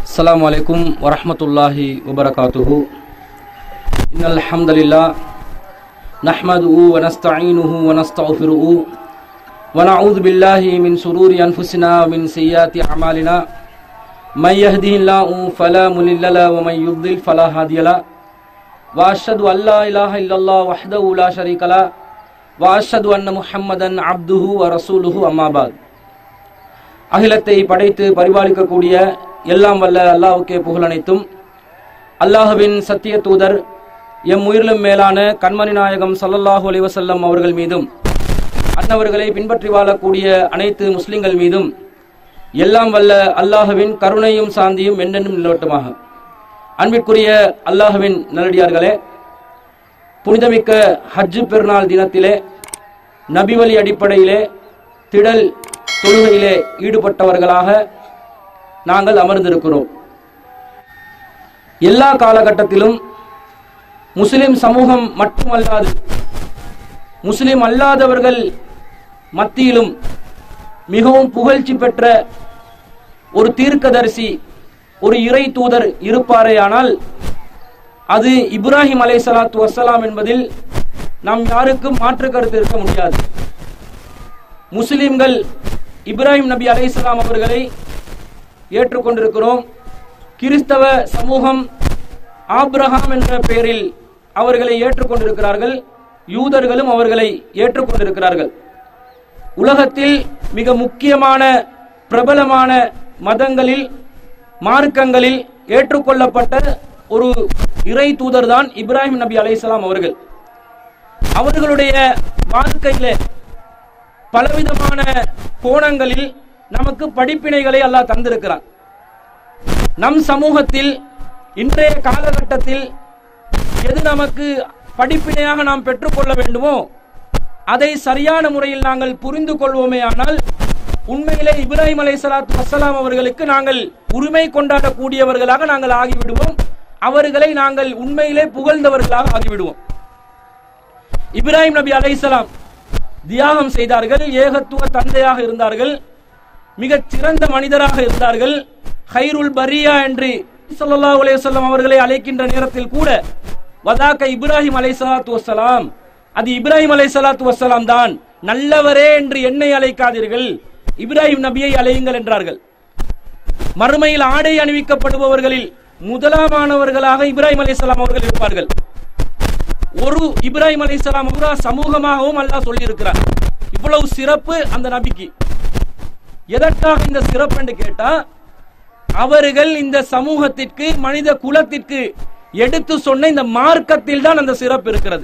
السلام عليكم ورحمة الله وبركاته إن الحمد لله نحمده ونستعينه ونستغفره ونعوذ بالله من شرور أنفسنا ومن سيئات أعمالنا من يهده الله فلا مضل له ومن يضلل فلا هادي له وأشهد أن لا إله إلا الله وحده لا شريك له وأشهد أن محمدا عبده ورسوله أما بعد அகிலத்தை படைத்து பரிபாலிக்கக்கூடிய எல்லாம் வல்ல அல்லாஹ்வுக்கே புகழனைத்தும் அல்லாஹுவின் சத்திய தூதர் எம் உயிரிலும் மேலான கண்மணி நாயகம் ஸல்லல்லாஹு அலைஹி வஸல்லம் அவர்கள் மீதும் அன்னவர்களை பின்பற்றி வாழக்கூடிய அனைத்து முஸ்லிம்கள் மீதும் எல்லாம் வல்ல அல்லாஹுவின் கருணையும் சாந்தியும் என்னென்னும் நிலவட்டுமாக அன்பிற்குரிய அல்லாஹுவின் நல்லடியார்களே புனிதமிக்க ஹஜ்ஜு பெருநாள் தினத்திலே நபிவழி அடிப்படையிலே திடல் தொழுகையிலே ஈடுபட்டவர்களாக நாங்கள் அமர்ந்திருக்கிறோம் எல்லா காலகட்டத்திலும் முஸ்லிம் சமூகம் மட்டுமல்லாது முஸ்லிம் அல்லாதவர்கள் மத்தியிலும் மிகவும் புகழ்ச்சி பெற்ற ஒரு தீர்க்கதரிசி ஒரு இறை தூதர் இருப்பாரேயானால் அது இப்ராஹிம் அலை சலாத்து வசலாம் என்பதில் நாம் யாருக்கும் மாற்று கருத்து இருக்க முடியாது முஸ்லிம்கள் இப்ராஹிம் நபி அலைஹிஸ்ஸலாம் அவர்களை ஏற்றுக்கொண்டிருக்கிறோம் கிறிஸ்தவ சமூகம் ஆப்ரஹாம் என்ற பெயரில் அவர்களை ஏற்றுக்கொண்டிருக்கிறார்கள் யூதர்களும் அவர்களை ஏற்றுக்கொண்டிருக்கிறார்கள் உலகத்தில் மிக முக்கியமான பிரபலமான மதங்களில் மார்க்கங்களில் ஏற்றுக்கொள்ளப்பட்ட ஒரு இறை தூதர் தான் இப்ராஹிம் நபி அலைஹிஸ்ஸலாம் அவர்கள் அவர்களுடைய வாழ்க்கையில பலவிதமான கோணங்களில் நமக்கு படிப்பினைகளை அல்லாஹ் தந்திருக்கிறான் நம் சமூகத்தில் இன்றைய காலகட்டத்தில் எது நமக்கு படிப்பினையாக நாம் பெற்றுக்கொள்ள வேண்டுமோ அதை சரியான முறையில் நாங்கள் புரிந்து கொள்வோமே ஆனால் உண்மையிலே இப்ராஹிம் அலை சலாத்து வசலாம் அவர்களுக்கு நாங்கள் உரிமை கொண்டாடக்கூடியவர்களாக நாங்கள் ஆகிவிடுவோம் அவர்களை நாங்கள் உண்மையிலே புகழ்ந்தவர்களாக ஆகிவிடுவோம் இப்ராஹிம் நபி அலைசலாம் தியாகம் செய்தார்கள் ஏகத்துவ தந்தையாக இருந்தார்கள் மிகச் சிறந்த மனிதராக இருந்தார்கள் ஹைருல் பரியா என்று ஸல்லல்லாஹு அலைஹி வஸல்லம் அவர்களை அழைக்கின்ற நேரத்தில் கூட வதாக்க இப்ராஹிம் அலைஹிஸ்ஸலாத்து வஸ்ஸலாம் அது இப்ராஹிம் அலைஹிஸ்ஸலாத்து வஸ்ஸலாம் தான் நல்லவரே என்று என்னை அழைக்காதீர்கள் இப்ராஹிம் நபியை அழையுங்கள் என்றார்கள் மறுமையில் ஆடை அணிவிக்கப்படுபவர்களில் முதலாமானவர்களாக இப்ராஹிம் அலைஹிஸ்ஸலாம் அவர்கள் இருப்பார்கள் ஒரு இப்ராஹிம் அலைஹிஸ்ஸலாம் அவரா சமூகமாகவும் அல்லாஹ் சொல்லியிருக்கிறார் இவ்வளவு சிறப்பு அந்த நபிக்கு எதற்காக இந்த சிறப்பு என்று கேட்டா அவர்கள் இந்த சமூகத்திற்கு மனித குலத்திற்கு எடுத்து சொன்ன இந்த மார்க்கத்தில் தான் அந்த சிறப்பு இருக்கிறது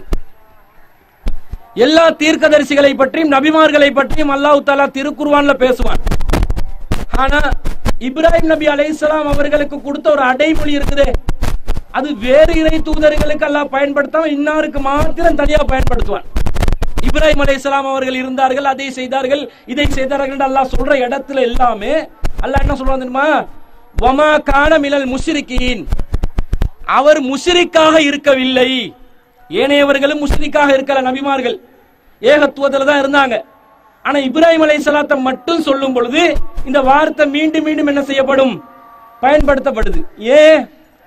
எல்லா தீர்க்கதரிசிகளை பற்றியும் நபிமார்களை பற்றியும் அல்லாஹ் தாலா திருக்குர்வான்ல பேசுவான் ஆனா இப்ராஹிம் நபி அலைஹிஸ்ஸலாம் அவர்களுக்கு கொடுத்த ஒரு அடைமொழி இருக்குதே அது வேறு இறை தூதர்களுக்கு அல்லாஹ் பயன்படுத்தாம இன்னாருக்கு மாத்திரம் தனியா பயன்படுத்துவான் இப்ராஹிம் அலைஹிஸ்ஸலாம் அவர்கள் இருந்தார்கள் அதை செய்தார்கள் இதை செய்தார்கள் என்று அல்லாஹ் சொல்ற இடத்துல எல்லாமே அல்லாஹ் என்ன சொல்றான் தெரியுமா வமா கான மினல் முஷ்ரிக்கீன் அவர் முஷ்ரிக்காக இருக்கவில்லை ஏனையவர்களும் முஷ்ரிக்காக இருக்கல நபிமார்கள் ஏகத்துவத்துல தான் இருந்தாங்க ஆனா இப்ராஹிம் அலைஹிஸ்ஸலாத்தை மட்டும் சொல்லும் பொழுது இந்த வார்த்தை மீண்டும் மீண்டும் என்ன செய்யப்படும் பயன்படுத்தப்படுது ஏன்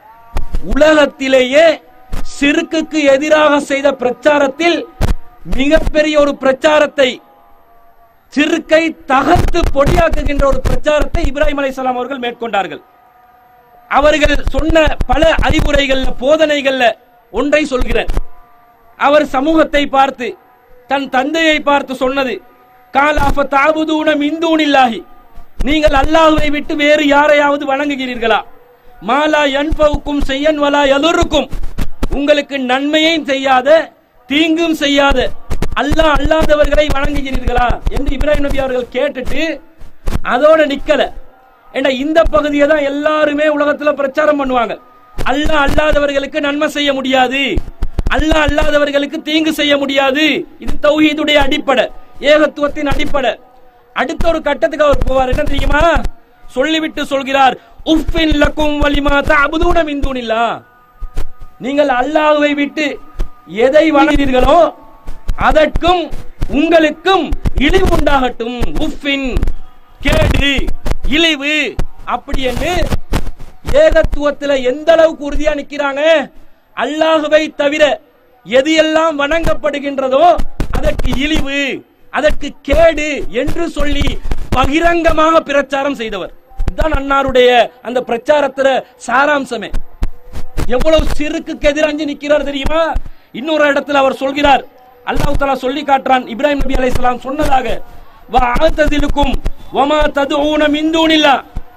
உலகத்திலேயே சிறுக்குக்கு எதிராக செய்த பிரச்சாரத்தில் மிகப்பெரிய ஒரு பிரச்சாரத்தை சிறுக்கை தகர்த்து பொடியாக்குகின்ற ஒரு பிரச்சாரத்தை இப்ராஹிம் அலைஹிஸ்ஸலாம் அவர்கள் மேற்கொண்டார்கள் அவர்கள் சொன்ன பல அறிவுரைகள்ல போதனைகள்ல ஒன்றை சொல்கிறேன் அவர் சமூகத்தை பார்த்து தன் தந்தையை பார்த்து சொன்னது கால் ஆஃப தாபுதூன மிந்தூனில்லாஹி நீங்கள் அல்லாஹ்வை விட்டு வேறு யாரையாவது வணங்குகிறீர்களா மாலா என்பவுக்கும் செய்யன் வலா எதொருக்கும் உங்களுக்கு நன்மையும் செய்யாத தீங்கும் செய்யாத அல்லாஹ் அல்லாதவர்களை வணங்குகிறீர்களா என்று இப்ராஹிம் நபி அவர்கள் கேட்டுட்டு அதோட நிக்கல ஏண்டா இந்த பகுதியை தான் எல்லாருமே உலகத்துல பிரச்சாரம் பண்ணுவாங்க அல்லாஹ் அல்லாதவர்களுக்கு நன்மை செய்ய முடியாது அல்லாஹ் அல்லாதவர்களுக்கு தீங்கு செய்ய முடியாது இது தௌஹீதுடைய அடிப்படை ஏகத்துவத்தின் அடிப்படை அடுத்த ஒரு கட்டத்துக்கு அவர் போவார் என்ன தெரியுமா சொல்லிவிட்டு சொல்கிறார் உஃபின் லக்கும் வலிமா தஅபுதூன மின் தூனில்லா நீங்கள் அல்லாஹ்வை விட்டு எதை வணங்குகிறீர்களோ அதற்கும் உங்களுக்கும் இழிவு உண்டாகட்டும் உஃபின் கேடு இழிவு அப்படி என்று ஏகத்துவத்துல எந்த அளவுக்கு உறுதியா நிக்கிறாங்க அல்லாஹுவை தவிர எது எல்லாம் வணங்கப்படுகின்றதோ அதற்கு இழிவு அதற்கு கேடு என்று சொல்லி பகிரங்கமாக பிரச்சாரம் செய்தவர் இதுதான் அன்னாருடைய அந்த பிரச்சாரத்துல சாராம்சமே எவ்வளவு சிறுக்கு எதிராஞ்சு நிக்கிறார் தெரியுமா இன்னொரு இடத்துல அவர் சொல்கிறார் அல்லாஹ் தஆலா சொல்லி காட்டுறான் இப்ராஹிம் நபி அலைஹிஸ்ஸலாம் சொன்னதாக வ ஆததிலுக்கும் வமா ததுஊன மின் தூனில்லா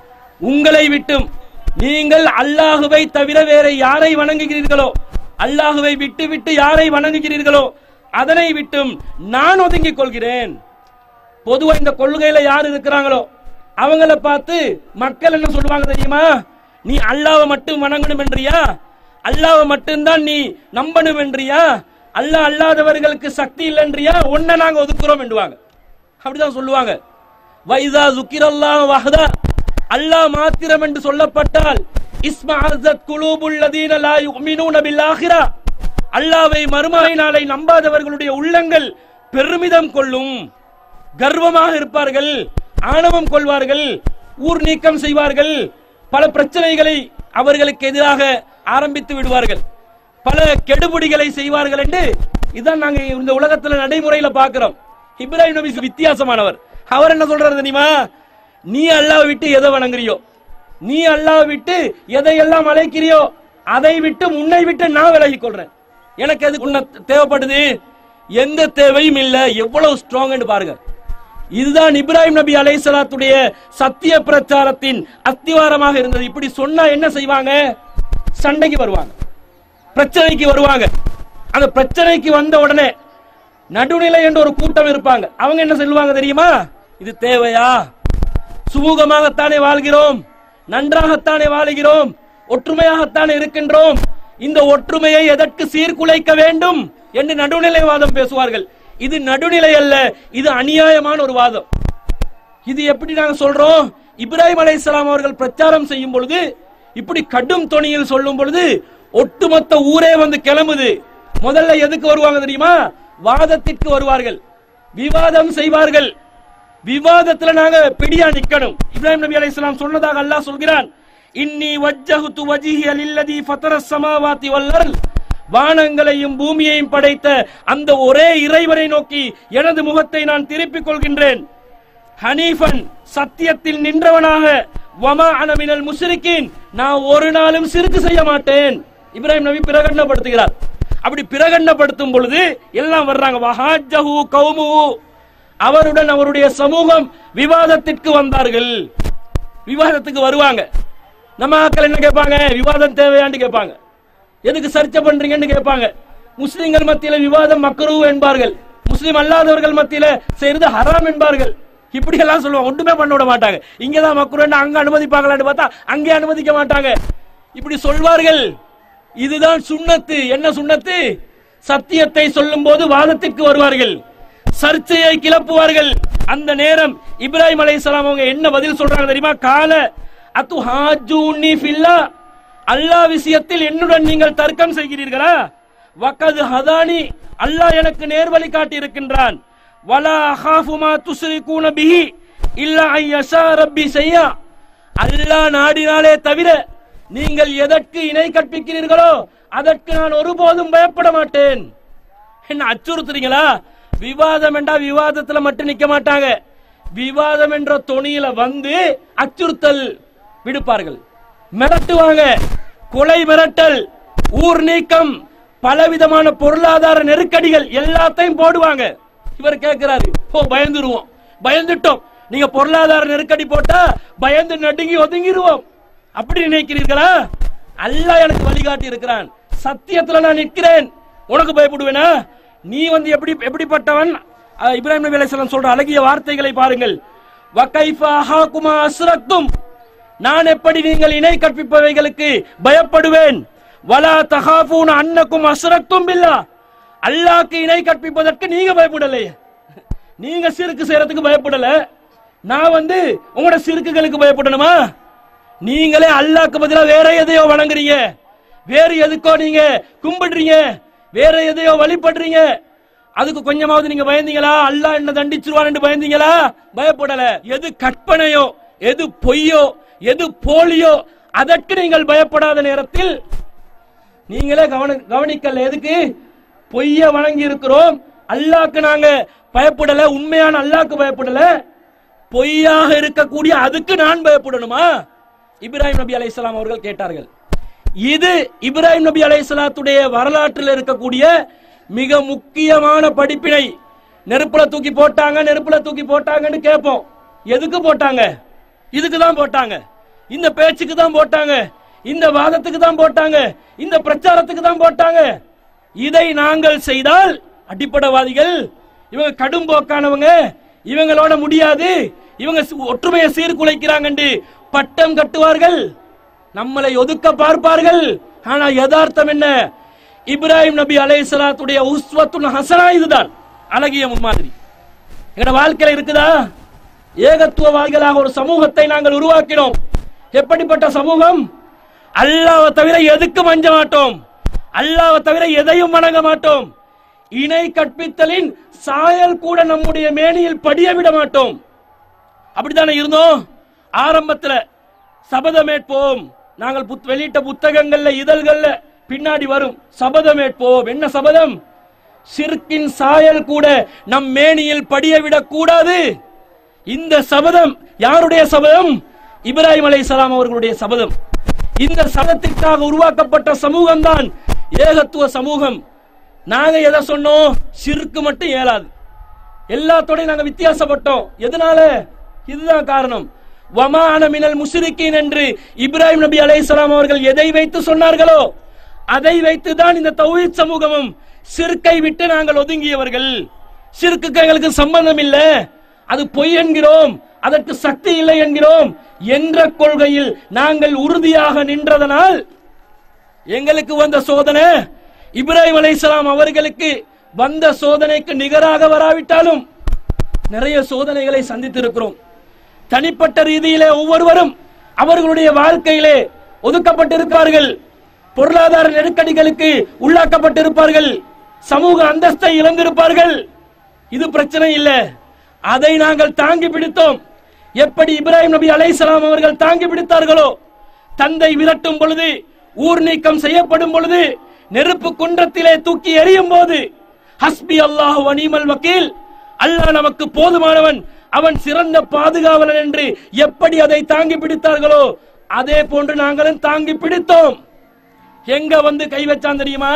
உங்களை விட்டும் நீங்கள் அல்லாஹுவை தவிர வேற யாரை வணங்குகிறீர்களோ அல்லாஹுவை விட்டு விட்டு யாரை வணங்குகிறீர்களோ அதனை விட்டும் நான் ஒதுங்கிக் கொள்கிறேன் பொதுவா இந்த கொள்கையில யார் இருக்கிறாங்களோ அவங்கள பார்த்து மக்கள் என்ன சொல்லுவாங்க தெரியுமா நீ அல்லாஹ்வை மட்டும் வணங்கணும் என்றியா அல்லாஹ்வை மட்டும்தான் நீ நம்பணும் என்றியா அல்லாஹ் அல்லாதவர்களுக்கு சக்தி இல்லைன்றியா உன்னை நாங்க ஒதுக்குறோம் என்றுவாங்க அப்படிதான் சொல்லுவாங்க வைதா zukiரல்லாஹ் வஹதா அல்லாஹ் மாத்திரம் என்று சொல்லப்பட்டால் இஸ்மஅஸத் குலூபுல் லதீன லா யுமினூன பில் ஆখিরা அல்லாஹ்வை மறுமை நாளை நம்பாதவர்களுடைய உள்ளங்கள் பெருமிதம் கொள்ளும் கர்வமாக இருப்பார்கள் ஆணவம் கொள்வார்கள் ஊர் நீக்கம் செய்வார்கள் பல பிரச்சனைகளை அவர்களுக்கு எதிராக ஆரம்பித்து விடுவார்கள் பல கெடுபிடிகளை செய்வார்கள் என்று இதான் நாங்க இந்த உலகத்துல நடைமுறையில பார்க்கிறோம் இப்ராஹிம் நபி வித்தியாசமானவர் அவர் என்ன சொல்றாரு தெரியுமா நீ அல்லாஹ் விட்டு எதை வணங்குறியோ நீ அல்லாஹ் விட்டு எதையெல்லாம் அழைக்கிறியோ அதை விட்டு உன்னை விட்டு நான் விலகிக் கொள்றேன் எனக்கு எது உன்னை தேவைப்படுது எந்த தேவையும் இல்ல எவ்வளவு ஸ்ட்ராங் பாருங்க இதுதான் இப்ராஹிம் நபி அலைஹிஸ்ஸலாத்துடைய சத்திய பிரச்சாரத்தின் அஸ்திவாரமாக இருந்தது இப்படி சொன்னா என்ன செய்வாங்க சண்டைக்கு வருவாங்க பிரச்சனைக்கு வருவாங்க அந்த பிரச்சனைக்கு வந்த உடனே நடுநிலை என்ற ஒரு கூட்டம் இருப்பாங்க அவங்க என்ன சொல்லுவாங்க தெரியுமா இது தேவையா சுமூகமாகத்தானே வாழ்கிறோம் நன்றாகத்தானே வாழுகிறோம் ஒற்றுமையாகத்தானே இருக்கின்றோம் இந்த ஒற்றுமையை எதற்கு சீர்குலைக்க வேண்டும் என்று நடுநிலைவாதம் பேசுவார்கள் இது நடுநிலை அல்ல இது அநியாயமான ஒரு வாதம் இது எப்படி நாங்க சொல்றோம் இப்ராஹிம் அலைஹிஸ்ஸலாம் அவர்கள் பிரச்சாரம் செய்யும் பொழுது இப்படி கடும் தொனியில் சொல்லும் பொழுது ஒட்டுமொத்த ஊரே வந்து கிளம்புது முதல்ல எதுக்கு வருவாங்க தெரியுமா வாதத்திற்கு வருவார்கள் விவாதம் செய்வார்கள் விவாதத்துல நாங்க பிடியா நிக்கணும் இப்ராஹிம் நபி அலைஹிஸ்ஸலாம் சொன்னதாக அல்லாஹ் சொல்கிறான் இன்னி வஜ்ஜஹுது வஜ்ஹிய லில்லதி ஃபதரஸ் ஸமாவாதி வல் அர்ல் வானங்களையும் பூமியையும் படைத்த அந்த ஒரே இறைவனை நோக்கி எனது முகத்தை நான் திருப்பிக் கொள்கின்றேன் ஹனீஃபன் சத்தியத்தில் நின்றவனாக வமா அனமினல் முஸ்ரிக்கின் நான் ஒரு நாளும் சிறுக்கு செய்ய மாட்டேன் இப்ராஹிம் நபி பிரகடனப்படுத்துகிறார் அப்படி பிரகடனப்படுத்தும் பொழுது எல்லாம் வர்றாங்க வஹாஜஹு கௌமுஹு அவருடன் அவருடைய சமூகம் விவாதத்திற்கு வந்தார்கள் விவாதத்துக்கு வருவாங்க நம்ம ஆட்கள் என்ன கேட்பாங்க விவாதம் தேவையான்னு கேட்பாங்க எதுக்கு சர்ச்சை பண்றீங்கன்னு கேட்பாங்க முஸ்லிம்கள் மத்தியில விவாதம் மக்ரூ என்பார்கள் முஸ்லிம் அல்லாதவர்கள் மத்தியில செய்யறது ஹராம் என்பார்கள் இப்படி எல்லாம் சொல்லுவாங்க ஒன்றுமே பண்ண விட மாட்டாங்க இங்கதான் மக்ரூன்னு அங்க அனுமதிப்பாங்களான்னு பார்த்தா அங்கே அனுமதிக்க மாட்டாங்க இப்படி சொல்வார்கள் இதுதான் சுண்ணத்து என்ன சுண்ணத்து சத்தியத்தை சொல்லும் போது வாதத்திற்கு வருவார்கள் சர்ச்சையை கிளப்புவார்கள் அந்த நேரம் இப்ராஹிம் அலைஹிஸ்ஸலாம் அவங்க என்ன பதில் சொல்றாங்க தெரியுமா கால அத்து ஹாஜூனி ஃபில்லா அல்லாஹ் விஷயத்தில் என்னுடன் நீங்கள் தர்க்கம் செய்கிறீர்களா வக்கது ஹதானி அல்லாஹ் எனக்கு நேர்வழி காட்டி இருக்கின்றான் வலா அஹாஃபு மா துஸ்ரிகூன பிஹி இல்லா ஐ யஷா ரப்பி செய்யா அல்லாஹ் நாடினாலே தவிர நீங்கள் எதற்கு இணை கற்பிக்கிறீர்களோ அதற்கு நான் ஒருபோதும் பயப்பட மாட்டேன் என்ன அச்சுறுத்துறீங்களா விவாதம் என்றா விவாதத்துல மட்டும் நிக்க மாட்டாங்க விவாதம் என்ற தொனியில வந்து அச்சுறுத்தல் விடுப்பார்கள் மிரட்டுவாங்க கொலை மிரட்டல் ஊர் நீக்கம் பலவிதமான பொருளாதார நெருக்கடிகள் எல்லாத்தையும் போடுவாங்க இவர் கேட்கிறாரு ஓ பயந்துருவோம் பயந்துட்டோம் நீங்க பொருளாதார நெருக்கடி போட்டா பயந்து நடுங்கி ஒதுங்கிடுவோம் அப்படி நினைக்கிறீர்களா அல்லாஹ் எனக்கு வழிகாட்டி இருக்கிறான் சத்தியத்துல நான் நிற்கிறேன் உனக்கு பயப்படுவேனா நீ வந்து எப்படி எப்படிப்பட்டவன் அஹ், இப்ராஹிம் நபி அலைஹிஸ்ஸலாம் சொல்ற அழகிய வார்த்தைகளை பாருங்கள் வகைஃப அஹாகுமா அஸ்ரக்தும் நான் எப்படி நீங்கள் இணை கற்பிப்பவைகளுக்கு பயப்படுவேன் வலா தகாஃபூன அன்னக்கும் அஸ்ரக்தும் பில்லா அல்லாஹ்க்கு இணை கற்பிப்பதற்கு நீங்க பயப்படலையே நீங்க சிறுக்கு செய்யறதுக்கு பயப்படல நான் வந்து உங்களோட சிறுக்குகளுக்கு பயப்படணுமா நீங்களே அல்லாஹ்க்கு பதிலா வேற எதையோ வணங்குறீங்க வேறு எதுக்கோ நீங்க கும்பிடுறீங்க வேற எதையோ வழிபடுறீங்க அதுக்கு கொஞ்சமாவது நீங்க பயந்தீங்களா அல்லாஹ் என்ன தண்டிச்சிருவான்னு பயந்தீங்களா பயப்படல எது கற்பனையோ எது பொய்யோ எது போலியோ அதற்கு நீங்கள் பயப்படாத நேரத்தில் நீங்களே கவன கவனிக்கல எதுக்கு பொய்ய வழங்கி இருக்கிறோம் அல்லாக்கு நாங்க பயப்படல உண்மையான அல்லாக்கு பயப்படல பொய்யாக இருக்கக்கூடிய அதுக்கு நான் பயப்படணுமா இப்ராஹிம் நபி அலைஹிஸ்ஸலாம் அவர்கள் கேட்டார்கள் இது இப்ராஹிம் நபி அலைஹிஸ்ஸலாத்துடைய வரலாற்றில் இருக்கக்கூடிய மிக முக்கியமான படிப்பினை நெருப்புல தூக்கி போட்டாங்க நெருப்புல தூக்கி போட்டாங்கன்னு கேட்போம் எதுக்கு போட்டாங்க இதுக்கு தான் போட்டாங்க இந்த பேச்சுக்கு தான் போட்டாங்க இந்த வாதத்துக்கு தான் போட்டாங்க இந்த பிரச்சாரத்துக்கு தான் போட்டாங்க இதை நாங்கள் செய்தால் அடிப்படைவாதிகள் இவங்க கடும் போக்கானவங்க இவங்களோட முடியாது இவங்க சி- ஒற்றுமையை சீர்குலைக்கிறாங்க பட்டம் கட்டுவார்கள் நம்மளை ஒதுக்க பார்ப்பார்கள் ஆனா யதார்த்தம் என்ன இப்ராஹிம் நபி அலைஹிஸ்ஸலாத்துடைய உஸ்வத்துன் ஹசனா இதுதான் அழகிய முன்மாதிரி எங்கட வாழ்க்கையில இருக்குதா ஏகத்துவவாதிகளாக ஒரு சமூகத்தை நாங்கள் உருவாக்கினோம் எப்படிப்பட்ட சமூகம் அல்லாஹ்வை தவிர எதுக்கும் அஞ்ச மாட்டோம் அல்லாஹ்வை தவிர எதையும் வணங்க மாட்டோம் இணை கற்பித்தலின் சாயல் கூட நம்முடைய மேனியில் படிய விட மாட்டோம் அப்படித்தானே இருந்தோம் ஆரம்பத்துல சபதமேற்போம் நாங்கள் புத் வெளியிட்ட புத்தகங்கள்ல இதழ்கள்ல பின்னாடி வரும் சபதமேற்போம் என்ன சபதம் சிற்கின் சாயல் கூட நம் மேனியில் படிய விடக் கூடாது இந்த சபதம் யாருடைய சபதம் இப்ராஹிம் அலைஹிஸ்ஸலாம் அவர்களுடைய சபதம் இந்த சபதத்திற்காக உருவாக்கப்பட்ட சமூகம் தான் ஏகத்துவ சமூகம் நாங்க எதை சொன்னோம் சிறுக்கு மட்டும் இயலாது எல்லாத்தோடையும் நாங்க வித்தியாசப்பட்டோம் எதனால இதுதான் காரணம் வமான மினல் முஸ்ரிக்கீன் என்று இப்ராஹிம் நபி அலைஹிஸ்ஸலாம் அவர்கள் எதை வைத்து சொன்னார்களோ அதை வைத்து தான் இந்த தௌஹீத் சமூகமும் சிறுக்கை விட்டு நாங்கள் ஒதுங்கியவர்கள் சிறுக்குக்கு எங்களுக்கு சம்பந்தம் இல்லை அது பொய் என்கிறோம் அதற்கு சக்தி இல்லை என்கிறோம் என்ற கொள்கையில் நாங்கள் உறுதியாக நின்றதனால் எங்களுக்கு வந்த சோதனை இப்ராஹிம் அலைஹிஸ்ஸலாம் அவர்களுக்கு வந்த சோதனைக்கு நிகராக வராவிட்டாலும் நிறைய சோதனைகளை சந்தித்திருக்கிறோம் தனிப்பட்ட ரீதியிலே ஒவ்வொருவரும் அவர்களுடைய வாழ்க்கையிலே ஒதுக்கப்பட்டிருப்பார்கள் பொருளாதார நெருக்கடிகளுக்கு உள்ளாக்கப்பட்டிருப்பார்கள் சமூக அந்தஸ்தை இழந்திருப்பார்கள் இது பிரச்சனை இல்லை அதை நாங்கள் தாங்கி பிடித்தோம் எப்படி இப்ராஹிம் நபி அலைஹிஸ்ஸலாம் அவர்கள் தாங்கி பிடித்தார்களோ தந்தை விரட்டும் பொழுது ஊர் நீக்கம் செய்யப்படும் பொழுது நெருப்பு குன்றத்திலே தூக்கி எறியும் போது ஹஸ்பி அல்லாஹ் வனீமல் வக்கீல் அல்லாஹ் நமக்கு போதுமானவன் அவன் சிறந்த பாதுகாவலன் என்று எப்படி அதை தாங்கி பிடித்தார்களோ அதே போன்று நாங்களும் தாங்கி பிடித்தோம் எங்க வந்து கை வச்சான் தெரியுமா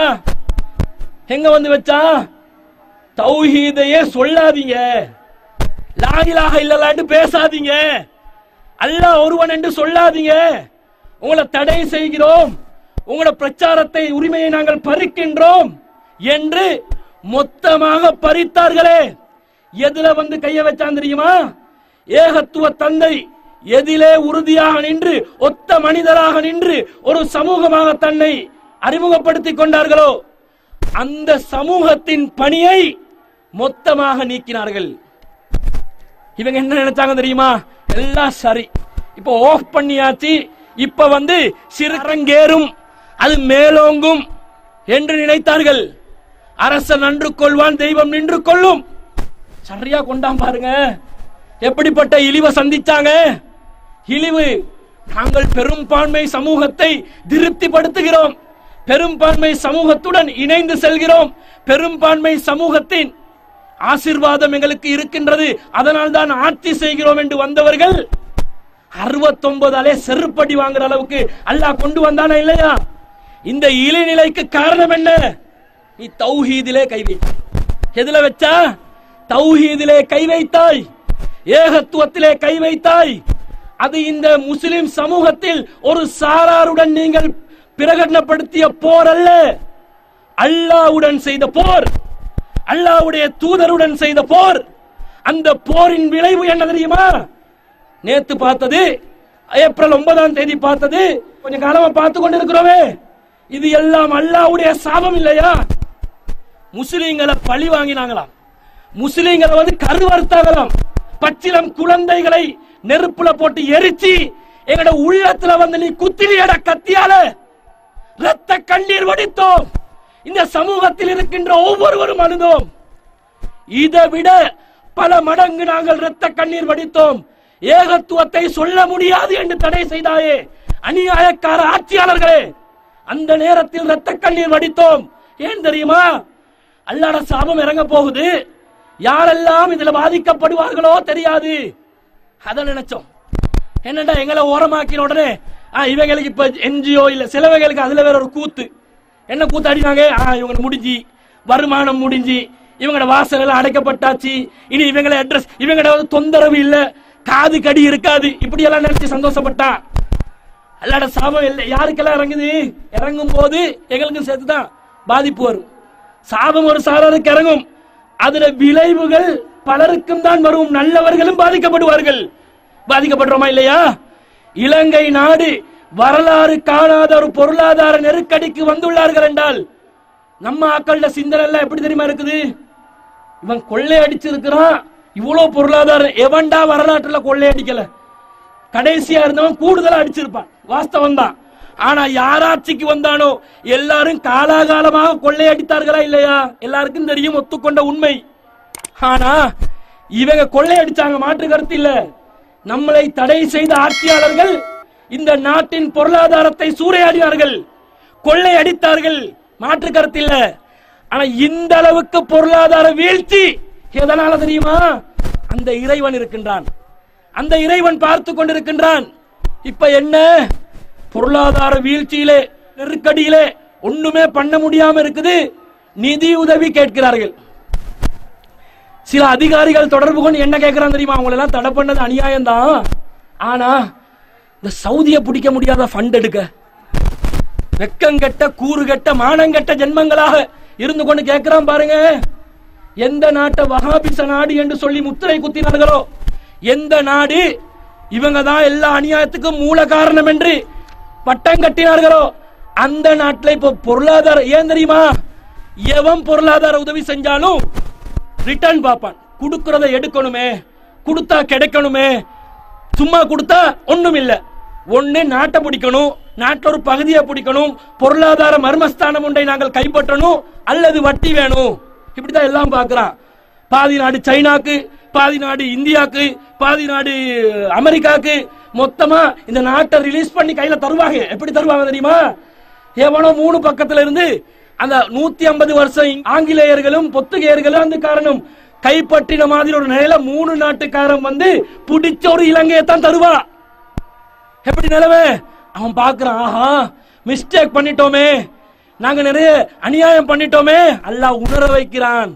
எங்க வந்து வச்சா தௌஹீதையே சொல்லாதீங்க லா இலாஹ இல்லல்லான்னு பேசாதீங்க அல்லாஹ் ஒருவன் என்று சொல்லாதீங்க உங்களை தடை செய்கிறோம் உங்களோட பிரச்சாரத்தை உரிமையை நாங்கள் பறிக்கின்றோம் என்று மொத்தமாக பறித்தார்களே எதுல வந்து கைய வச்சான் தெரியுமா ஏகத்துவ தந்தை எதிலே உறுதியாக நின்று ஒத்த மனிதராக நின்று ஒரு சமூகமாக தன்னை அறிமுகப்படுத்திக் கொண்டார்களோ அந்த சமூகத்தின் பணியை மொத்தமாக நீக்கினார்கள் இவங்க என்ன நினைச்சாங்க தெரியுமா எல்லாம் சரி இப்போ ஆஃப் பண்ணியாச்சு இப்ப வந்து சிறங்கேறும் அது மேலோங்கும் என்று நினைத்தார்கள் அரசன் நன்று கொள்வான் தெய்வம் நின்று கொள்ளும் சரியா கொண்டாம் பாருங்க எப்படிப்பட்ட இழிவை சந்திச்சாங்க இழிவு நாங்கள் பெரும்பான்மை சமூகத்தை திருப்திப்படுத்துகிறோம் பெரும்பான்மை சமூகத்துடன் இணைந்து செல்கிறோம் பெரும்பான்மை சமூகத்தின் ஆசீர்வாதம் எங்களுக்கு இருக்கின்றது அதனால் தான் ஆட்சி செய்கிறோம் என்று வந்தவர்கள் அறுபத்தொன்பது அலே செருப்படி வாங்குற அளவுக்கு அல்லாஹ் கொண்டு வந்தானா இல்லையா இந்த இழிநிலைக்கு காரணம் என்ன நீ தௌஹீதிலே கை வைத்தாய் எதுல வச்சா தௌஹீதிலே கை வைத்தாய் ஏகத்துவத்திலே கை வைத்தாய் அது இந்த முஸ்லிம் சமூகத்தில் ஒரு சாராருடன் நீங்கள் பிரகடனப்படுத்திய போர் அல்ல அல்லாவுடன் செய்த போர் அல்லாவுடைய தூதருடன் செய்த போர் அந்த போரின் விளைவு என்ன தெரியுமா நேத்து பார்த்தது ஏப்ரல் ஒன்பதாம் தேதி பார்த்தது கொஞ்சம் காலமா பார்த்து கொண்டிருக்கிறோமே இது எல்லாம் அல்லாவுடைய சாபம் இல்லையா முஸ்லீம்களை பழி வாங்கினாங்களாம் முஸ்லீம்களை வந்து கருவறுத்தாங்களாம் பச்சிலம் குழந்தைகளை நெருப்புல போட்டு எரிச்சு எங்கட உள்ளத்துல வந்து நீ குத்திலியட கத்தியால ரத்த கண்ணீர் வடித்தோம் இந்த சமூகத்தில் இருக்கின்ற ஒவ்வொருவரும் அழுதோம் இதை விட பல மடங்கு நாங்கள் இரத்த கண்ணீர் வடித்தோம் ஏகத்துவத்தை சொல்ல முடியாது என்று தடை செய்தாயே அநியாயக்கார ஆட்சியாளர்களே அந்த நேரத்தில் ரத்த கண்ணீர் வடித்தோம் ஏன் தெரியுமா அல்லாட சாபம் இறங்க போகுது யாரெல்லாம் இதுல பாதிக்கப்படுவார்களோ தெரியாது அத நினைச்சோம் என்னடா எங்களை ஓரமாக்கின உடனே ஆ, இவங்களுக்கு இப்ப என்ஜிஓ இல்ல சிலவைகளுக்கு அதுல வேற ஒரு கூத்து என்ன கூத்து அடினாங்க ஆ, இவங்க முடிஞ்சு வருமானம் முடிஞ்சு இவங்களோட வாசல் எல்லாம் அடைக்கப்பட்டாச்சு இனி இவங்களை அட்ரஸ் இவங்களோட தொந்தரவு இல்ல காது கடி இருக்காது இப்படி எல்லாம் நினைச்சு சந்தோஷப்பட்டா அல்லாட சாபம் இல்லை யாருக்கெல்லாம் இறங்குது இறங்கும் போது எங்களுக்கும் சேர்த்துதான் பாதிப்பு வரும் சாபம் ஒரு சாராருக்கு இறங்கும் அதுல விளைவுகள் பலருக்கும் தான் வரும் நல்லவர்களும் பாதிக்கப்படுவார்கள் பாதிக்கப்படுறோமா இல்லையா இலங்கை நாடு வரலாறு காணாத ஒரு பொருளாதார நெருக்கடிக்கு வந்துள்ளார்கள் என்றால் நம்ம ஆக்கள சிந்தனை எல்லாம் எப்படி தெரியுமா இருக்குது இவன் கொள்ளை அடிச்சிருக்கிறான் இவ்வளவு பொருளாதாரம் எவன்டா வரலாற்றுல கொள்ளை அடிக்கல கடைசியா இருந்தவன் கூடுதலா அடிச்சிருப்பான் வாஸ்தவம் தான் ஆனா யாராட்சிக்கு வந்தானோ எல்லாரும் காலாகாலமாக கொள்ளையடித்தார்களா இல்லையா எல்லாருக்கும் தெரியும் ஒத்துக்கொண்ட உண்மை ஆனா இவங்க கொள்ளையடிச்சாங்க மாற்று கருத்து இல்ல நம்மளை தடை செய்த ஆட்சியாளர்கள் இந்த நாட்டின் பொருளாதாரத்தை சூறையாடினார்கள் கொள்ளையடித்தார்கள் மாற்று கருத்து இல்ல ஆனா இந்த அளவுக்கு பொருளாதார வீழ்ச்சி எதனால தெரியுமா அந்த இறைவன் இருக்கின்றான் அந்த இறைவன் பார்த்து கொண்டிருக்கின்றான் இப்ப என்ன பொருளாதார வீழ்ச்சியிலே நெருக்கடியிலே ஒண்ணுமே பண்ண முடியாம இருக்குது நிதி உதவி கேட்கிறார்கள் சில அதிகாரிகள் தொடர்பு கொண்டு என்ன கேட்கிறான் தெரியுமா அவங்களை எல்லாம் தடை பண்ணது அநியாயம் தான் ஆனா இந்த சவுதியை பிடிக்க முடியாத ஃபண்ட் எடுக்க வெக்கங்கெட்ட கூறுகெட்ட மானங்கெட்ட ஜென்மங்களாக இருந்து கொண்டு கேட்கிறான் பாருங்க எந்த நாட்டை வகாபிச நாடு என்று சொல்லி முத்திரை குத்தினார்களோ எந்த நாடு இவங்க தான் எல்லா அநியாயத்துக்கும் மூல காரணம் என்று பட்டம் கட்டினார்களோ அந்த நாட்டில் இப்போ பொருளாதார ஏன் தெரியுமா எவன் பொருளாதார உதவி செஞ்சாலும் ரிட்டர்ன் பார்ப்பான் கொடுக்கறத எடுக்கணுமே கொடுத்தா கிடைக்கணுமே சும்மா கொடுத்தா ஒண்ணும் இல்ல ஒண்ணு நாட்டை பிடிக்கணும் நாட்டில் ஒரு பகுதியை பிடிக்கணும் பொருளாதார மர்மஸ்தானம் ஒன்றை நாங்கள் கைப்பற்றணும் அல்லது வட்டி வேணும் இப்படிதான் எல்லாம் பார்க்கறான் பாதி நாடு சைனாக்கு பாதி நாடு இந்தியாக்கு பாதி நாடு அமெரிக்காக்கு மொத்தமா இந்த நாட்டை ரிலீஸ் பண்ணி கையில தருவாங்க எப்படி தருவாங்க தெரியுமா எவனோ மூணு பக்கத்துல இருந்து அந்த நூத்தி ஐம்பது வருஷம் ஆங்கிலேயர்களும் பொத்துகையர்களும் அந்த காரணம் கைப்பற்றின மாதிரி ஒரு நிலையில மூணு நாட்டுக்காரன் வந்து பிடிச்ச ஒரு இலங்கையை தான் தருவா எப்படி நிலவே அவன் பார்க்கறான் ஆஹா மிஸ்டேக் பண்ணிட்டோமே நாங்க நிறைய அநியாயம் பண்ணிட்டோமே அல்லாஹ் உணர வைக்கிறான்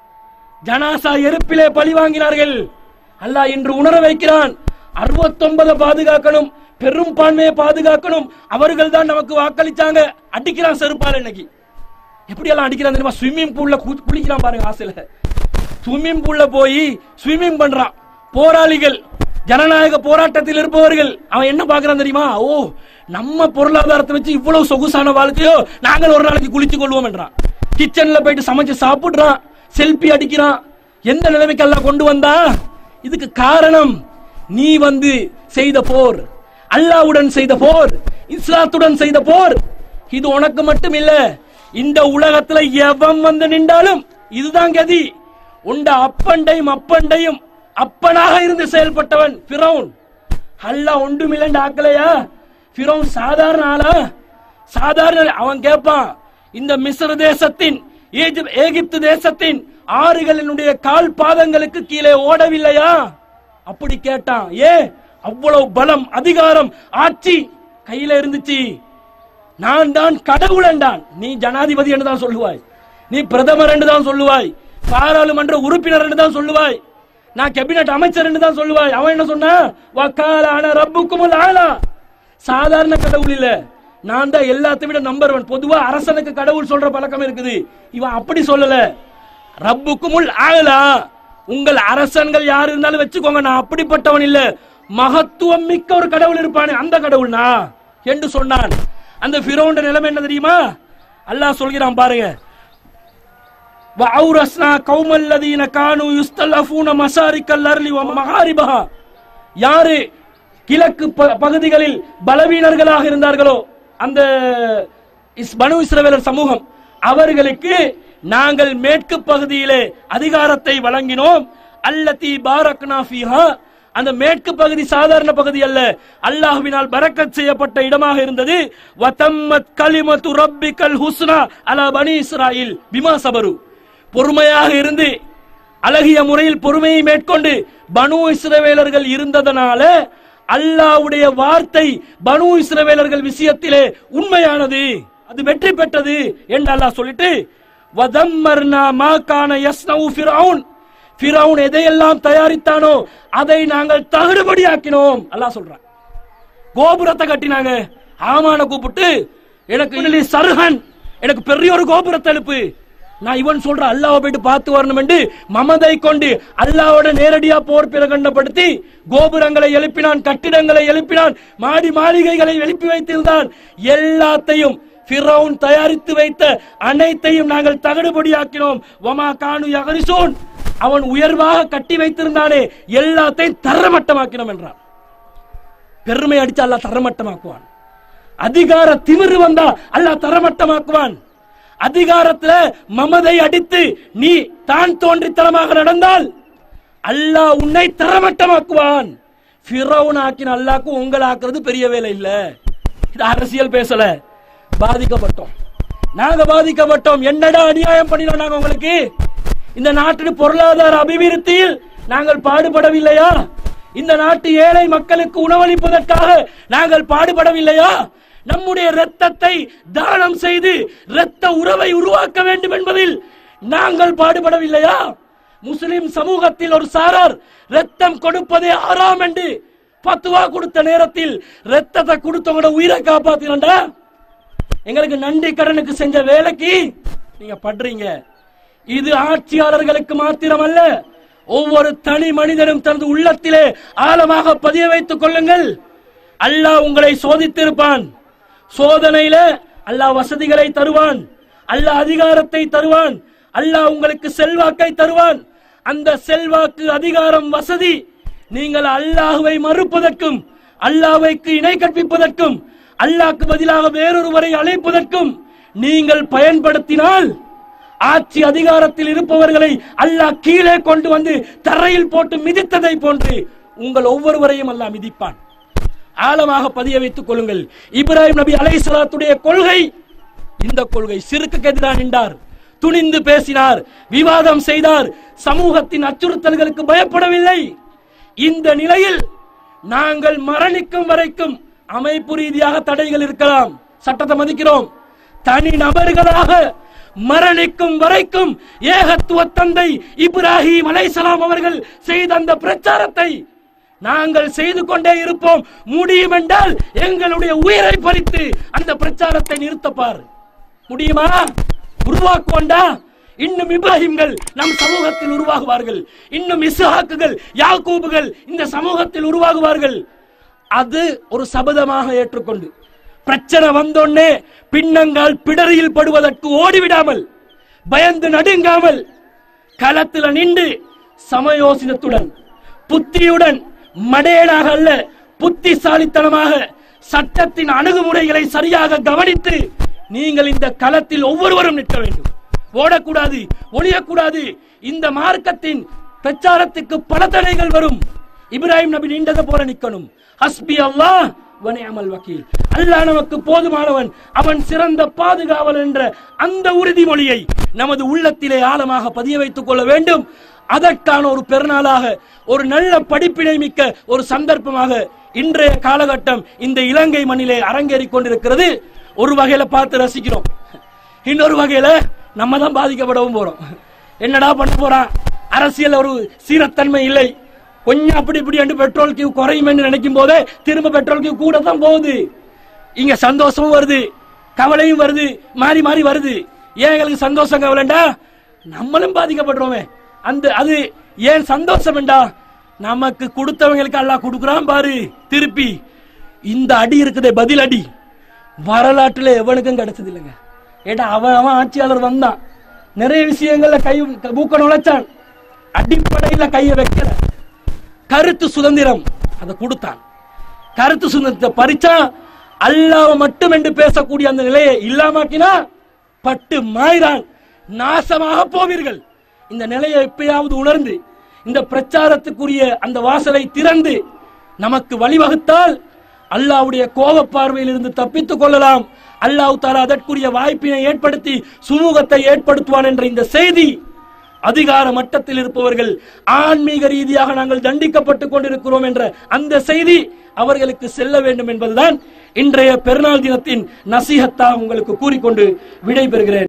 ஜனாசா எருப்பிலே பழி வாங்கினார்கள் அல்லாஹ் இன்று உணர வைக்கிறான் அறுபத்தொன்பதை பாதுகாக்கணும் பெரும்பான்மையை பாதுகாக்கணும் அவர்கள் தான் நமக்கு வாக்களிச்சாங்க அடிக்கிறான் செருப்பால் இன்னைக்கு எப்படி எல்லாம் அடிக்கிறான் தெரியுமா ஸ்விம்மிங் பூல்ல குளிக்கிறான் பாருங்க ஆசையில ஸ்விம்மிங் பூல்ல போய் ஸ்விம்மிங் பண்றான் போராளிகள் ஜனநாயக போராட்டத்தில் இருப்பவர்கள் அவன் என்ன பாக்குறான் தெரியுமா ஓ நம்ம பொருளாதாரத்தை வச்சு இவ்வளவு சொகுசான வாழ்க்கையோ நாங்கள் ஒரு நாளைக்கு குளிச்சு கொள்வோம் என்றான் கிச்சன்ல போயிட்டு சமைச்சு சாப்பிடுறான் செல்ஃபி அடிக்கிறான் எந்த நிலைமைக்கு எல்லாம் கொண்டு வந்தா இதுக்கு காரணம் நீ வந்து செய்த போர் அல்லாவுடன் செய்த போர் இஸ்லாத்துடன் செய்த போர் இது உனக்கு மட்டும் இல்ல இந்த உலகத்துல எவன் வந்து நின்றாலும் இதுதான் கதி உண்ட அப்பண்டையும் அப்பண்டையும் அப்பனாக இருந்து செயல்பட்டவன் பிரவுன் அல்லாஹ் ஒன்றுமில்லண்டு ஆக்கலையா பிரவுன் சாதாரண ஆளா சாதாரண அவன் கேட்பான் இந்த மிஸ்ர தேசத்தின் ஈஜிப்- எகிப்து தேசத்தின் ஆறுகளினுடைய கால் பாதங்களுக்கு கீழே ஓடவில்லையா அப்படி கேட்டான் ஏ அவ்வளவு பலம் அதிகாரம் ஆட்சி கையில இருந்துச்சு நான் தான் கடவுள் என்றான் நீ ஜனாதிபதி என்று தான் சொல்லுவாய் நீ பிரதமர் என்று தான் சொல்லுவாய் பாராளுமன்ற உறுப்பினர் என்று தான் சொல்லுவாய் நான் கேபினட் அமைச்சர் என்று தான் சொல்லுவாய் அவன் என்ன சொன்னா வக்காலான ரப்புக்குமுல் ஆலா சாதாரண கடவுள் இல்ல நான் தான் எல்லாத்தை விட நம்பர் ஒன் பொதுவா அரசனுக்கு கடவுள் சொல்ற பழக்கம் இருக்குது இவன் அப்படி சொல்லல ரப்புக்குமுல் ஆலா உங்கள் அரசன்கள் யார் இருந்தாலும் வச்சுக்கோங்க நான் அப்படிப்பட்டவன் இல்ல மகத்துவம் மிக்க ஒரு கடவுள் இருப்பானே அந்த கடவுள்னா என்று சொன்னான் அந்த பிரோண்ட நிலைமை என்ன தெரியுமா அல்லாஹ் சொல்கிறான் பாருங்க وأورثنا قوم الذين كانوا يستضعفون مشارق الأرض ومغاربها யாரு கிழக்கு ப- பகுதிகளில் பலவீனர்களாக இருந்தார்களோ அந்த இஸ்- பனு இஸ்ரவேலர் சமூகம் அவர்களுக்கு நாங்கள் மேற்கு பகுதியிலே அதிகாரத்தை வழங்கினோம் அல்லதி பாரக்னா ஃபீஹா அந்த மேற்கு பகுதி சாதாரண பகுதி அல்ல அல்லாஹ்வினால் பரக்கத் செய்யப்பட்ட இடமாக இருந்தது வதம்மத் கலிமத்து ரப்பிக்கல் ஹுஸ்னா அலா பனி இஸ்ராயில் பிமா சபரு பொறுமையாக இருந்து அழகிய முறையில் பொறுமையை மேற்கொண்டு பனு இஸ்ரவேலர்கள் இருந்ததனால அல்லாஹ்வுடைய வார்த்தை பனு இஸ்ரவேலர்கள் விஷயத்திலே உண்மையானது அது வெற்றி பெற்றது என்று அல்லாஹ் சொல்லிட்டு வதம்மர்னா மா கான யஸ்னவு ஃபிரௌன் ஃபிரௌன் எதையெல்லாம் தயாரித்தானோ அதை நாங்கள் தகுடுபடியாக்கினோம் அல்லாஹ் சொல்றான் கோபுரத்தை கட்டினாங்க ஆமான கூப்பிட்டு எனக்கு இதிலே சருகன் எனக்கு பெரிய ஒரு கோபுரத்தை எழுப்பு நான் இவன் சொல்ற அல்லாஹ்வை போயிட்டு பார்த்து வரணும் என்று மமதை கொண்டு அல்லாஹ்வோட நேரடியா போர் பிரகடனப்படுத்தி கோபுரங்களை எழுப்பினான் கட்டிடங்களை எழுப்பினான் மாடி மாளிகைகளை எழுப்பி வைத்திருந்தான் எல்லாத்தையும் ஃபிரௌன் தயாரித்து வைத்த அனைத்தையும் நாங்கள் தகடுபடியாக்கினோம் வமா கானு யகரிசோன் அவன் உயர்வாக கட்டி வைத்திருந்தானே எல்லாத்தையும் தரமட்டமாக்கினோம் என்றான் பெருமை அடிச்சா அல்லாஹ் தரமட்டமாக்குவான் அதிகார திமிரு வந்தா அல்லாஹ் தரமட்டமாக்குவான் அதிகாரத்துல மமதை அடித்து நீ தான் தோன்றித்தனமாக நடந்தால் அல்லாஹ் உன்னை தரமட்டமாக்குவான் ஃபிரௌன் ஆக்கின அல்லாஹ்க்கு உங்களை ஆக்குறது பெரிய வேலை இல்ல இது அரசியல் பேசல பாதிக்கப்பட்டோம் நாங்க பாதிக்கப்பட்டோம் என்னடா அநியாயம் பண்ணினோம் நாங்க உங்களுக்கு இந்த நாட்டின் பொருளாதார அபிவிருத்தியில் நாங்கள் பாடுபடவில்லையா இந்த நாட்டு ஏழை மக்களுக்கு உணவளிப்பதற்காக நாங்கள் பாடுபடவில்லையா நம்முடைய இரத்தத்தை தானம் செய்து இரத்த உறவை உருவாக்க வேண்டும் என்பதில் நாங்கள் பாடுபடவில்லையா முஸ்லிம் சமூகத்தில் ஒரு சாரார் ரத்தம் கொடுப்பதே ஆறாம் என்று பத்துவா கொடுத்த நேரத்தில் ரத்தத்தை கொடுத்தவங்களோட உயிரை காப்பாத்தினண்டா எங்களுக்கு நன்றி கடனுக்கு செஞ்ச வேலைக்கு நீங்க படுறீங்க இது ஆட்சியாளர்களுக்கு மாத்திரமல்ல ஒவ்வொரு தனி மனிதனும் தனது உள்ளத்திலே ஆழமாக பதிய வைத்துக் கொள்ளுங்கள் அல்லாஹ் உங்களை சோதித்திருப்பான் சோதனையில அல்லாஹ் வசதிகளை தருவான் அல்லாஹ் அதிகாரத்தை தருவான் அல்லாஹ் உங்களுக்கு செல்வாக்கை தருவான் அந்த செல்வாக்கு அதிகாரம் வசதி நீங்கள் அல்லாஹுவை மறுப்பதற்கும் அல்லாஹ்வைக்கு இணை கற்பிப்பதற்கும் அல்லாஹ்க்கு பதிலாக வேறொருவரை அழைப்பதற்கும் நீங்கள் பயன்படுத்தினால் ஆட்சி அதிகாரத்தில் இருப்பவர்களை அல்லாஹ் கீழே கொண்டு வந்து தரையில் போட்டு மிதித்ததை போன்று உங்கள் ஒவ்வொருவரையும் அல்லாஹ் மிதிப்பான் ஆழமாக பதிய வைத்துக் கொள்ளுங்கள் இப்ராஹிம் நபி அலைஹிஸ்ஸலாத்துடைய கொள்கை இந்த கொள்கை சிறுக்கு எதிராக நின்றார் துணிந்து பேசினார் விவாதம் செய்தார் சமூகத்தின் அச்சுறுத்தல்களுக்கு பயப்படவில்லை இந்த நிலையில் நாங்கள் மரணிக்கும் வரைக்கும் அமைப்பு ரீதியாக தடைகள் இருக்கலாம் சட்டத்தை மதிக்கிறோம் தனி நபர்களாக மரணிக்கும் வரைக்கும் ஏகத்துவ தந்தை இப்ராஹிம் அலைசலாம் அவர்கள் செய்த அந்த பிரச்சாரத்தை நாங்கள் செய்து கொண்டே இருப்போம் முடியும் என்றால் எங்களுடைய உயிரை பறித்து அந்த பிரச்சாரத்தை நிறுத்தப்பார் முடியுமா உருவாக்குவோண்டா இன்னும் இப்ராஹிம்கள் நம் சமூகத்தில் உருவாகுவார்கள் இன்னும் இஸ்ஹாக்குகள் யாக்கூபுகள் இந்த சமூகத்தில் உருவாகுவார்கள் அது ஒரு சபதமாக ஏற்றுக்கொண்டு பிரச்சனை வந்தோடனே பின்னங்கால் பிடரியில் படுவதற்கு ஓடிவிடாமல் பயந்து நடுங்காமல் களத்தில் நின்று சமயோசிதத்துடன் புத்தியுடன் மடையனாக அல்ல புத்திசாலித்தனமாக சட்டத்தின் அணுகுமுறைகளை சரியாக கவனித்து நீங்கள் இந்த களத்தில் ஒவ்வொருவரும் நிற்க வேண்டும் ஓடக்கூடாது ஒளியக்கூடாது இந்த மார்க்கத்தின் பிரச்சாரத்துக்கு பல தடைகள் வரும் இப்ராஹிம் நபி நின்றதை போல நிக்கணும் ஹஸ்பி அல்லாஹ் வனிஅமல் வக்கீல் அல்லாஹ் நமக்கு போதுமானவன் அவன் சிறந்த பாதுகாவல் என்ற அந்த உறுதிமொழியை நமது உள்ளத்திலே ஆழமாக பதிய வைத்துக் கொள்ள வேண்டும் அதற்கான ஒரு பெருநாளாக ஒரு நல்ல படிப்பினை மிக்க ஒரு சந்தர்ப்பமாக இன்றைய காலகட்டம் இந்த இலங்கை மண்ணிலே அரங்கேறிக் கொண்டிருக்கிறது ஒரு வகையில பார்த்து ரசிக்கிறோம் இன்னொரு வகையில நம்ம தான் பாதிக்கப்படவும் போறோம் என்னடா பண்ண போறான் அரசியல் ஒரு சீரத்தன்மை இல்லை கொஞ்சம் அப்படி இப்படி என்று பெட்ரோல் கியூ குறையும் என்று நினைக்கும் போதே திரும்ப பெட்ரோல் கியூ கூட தான் போகுது இங்க சந்தோஷமும் வருது கவலையும் வருது மாறி மாறி வருது ஏன் எங்களுக்கு சந்தோஷம் கவலைண்டா நம்மளும் பாதிக்கப்படுறோமே அந்த அது ஏன் சந்தோஷம் வேண்டா நமக்கு கொடுத்தவங்களுக்கு அல்லாஹ் கொடுக்குறான் பாரு திருப்பி இந்த அடி இருக்குதே பதில் அடி வரலாற்றுல எவனுக்கும் கிடைச்சது இல்லைங்க ஏடா அவன் அவன் ஆட்சியாளர் வந்தான் நிறைய விஷயங்கள்ல கை மூக்க நுழைச்சான் அடிப்படையில கையை வைக்கல கருத்து சுதந்திரம் அதை கொடுத்தான் கருத்து சுதந்திரத்தை பறிச்சா அல்லாஹ் மட்டும் என்று பேசக்கூடிய அந்த நிலையை இல்லாமாக்கினா பட்டு மாயிரான் நாசமாக போவீர்கள் இந்த நிலையை எப்பயாவது உணர்ந்து இந்த பிரச்சாரத்துக்குரிய அந்த வாசலை திறந்து நமக்கு வழிவகுத்தால் அல்லாஹ்வுடைய கோப பார்வையில் இருந்து தப்பித்துக் கொள்ளலாம் அல்லாஹ் தாலா அதற்குரிய வாய்ப்பினை ஏற்படுத்தி சுமூகத்தை ஏற்படுத்துவான் என்ற இந்த செய்தி அதிகார மட்டத்தில் இருப்பவர்கள் ஆன்மீக ரீதியாக நாங்கள் தண்டிக்கப்பட்டுக் கொண்டிருக்கிறோம் என்ற அந்த செய்தி அவர்களுக்கு செல்ல வேண்டும் என்பதுதான் இன்றைய பெருநாள் தினத்தின் நசீகத்தாக உங்களுக்கு கூறிக்கொண்டு விடைபெறுகிறேன்